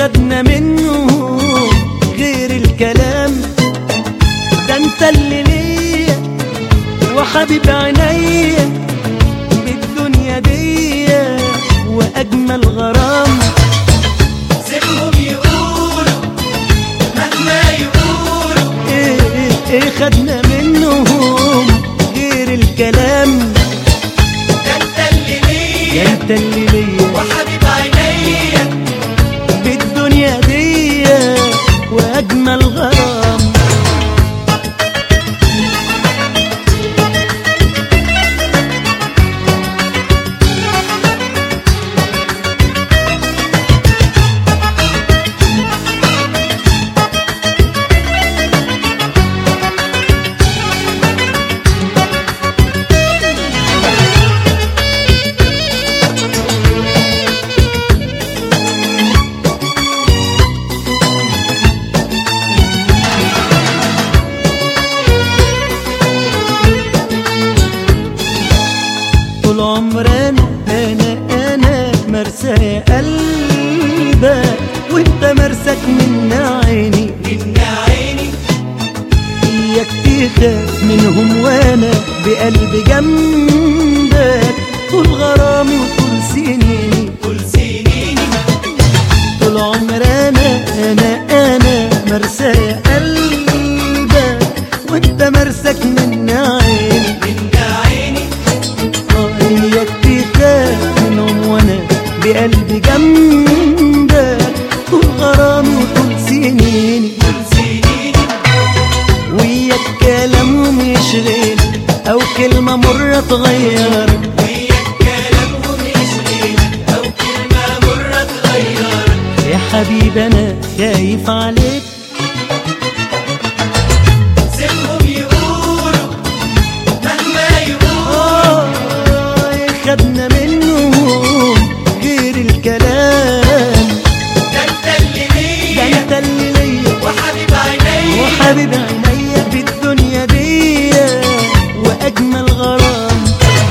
خدنا منه غير الكلام ده انت اللي ليا وحبيب عينيا بالدنيا دي واجمل غرام سيبهم يقولوا مهما يقولوا ايه ايه ايه خدنا منهم غير الكلام ده انت اللي ده ليا انت اللي ليا وحبيب عينيا بالدنيا دي واجمل غرام طول عمرنا انا انا مرسى يا قلبك وانت مرسك من عيني من عيني اياك تخاف منهم وانا بقلبي جنبك طول غرامي وطول سنيني كل سنيني طول عمرنا انا انا مرسى يا قلبك وانت مرسك من عيني من عيني اياك تخاف منهم وانا بقلبي جنبك طول غرامي وطول سنيني كل سنيني وياك كلامهم يشغل او كلمة مرة تغير وياك كلامهم يشغلك او كلمة مرة تغيرك يا حبيبي انا خايف عليك سيبهم يقولوا مهما يقولوا آه خدنا منهم غير الكلام ده انت اللي ده ليا انت اللي ليا وحبيب عينيا وحبيب عينيا في الدنيا دي واجمل غرام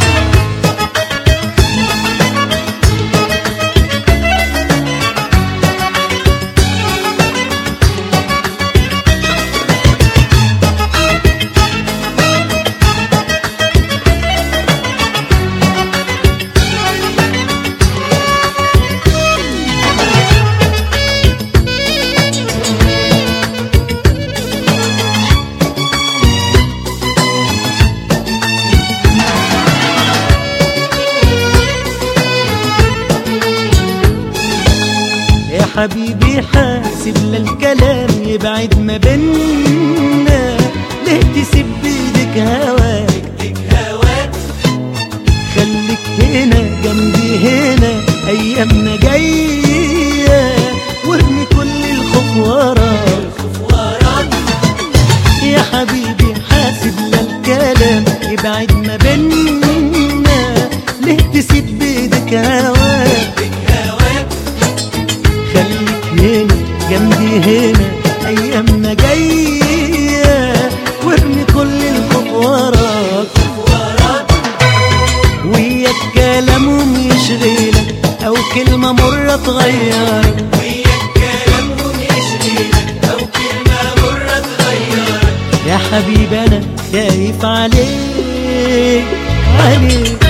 يا حبيبي حاسب للكلام يبعد ما بينا ليه تسيب بيدك هواك لك هواك خليك هنا جنبي هنا ايامنا جايه وارمي كل الخوف وراك الخوف وراك يا حبيبي حاسب للكلام يبعد ما بينا ليه تسيب بيدك هواك لك هواك خليك هنا جنبي هنا ايامنا جايه وارمي كل الخوف وراك وراك وياك كلامهم يشغلك او كلمه مره تغيرك وياك كلامهم يشغلك او كلمة مرة تغيرك يا حبيبي انا خايف عليك عليك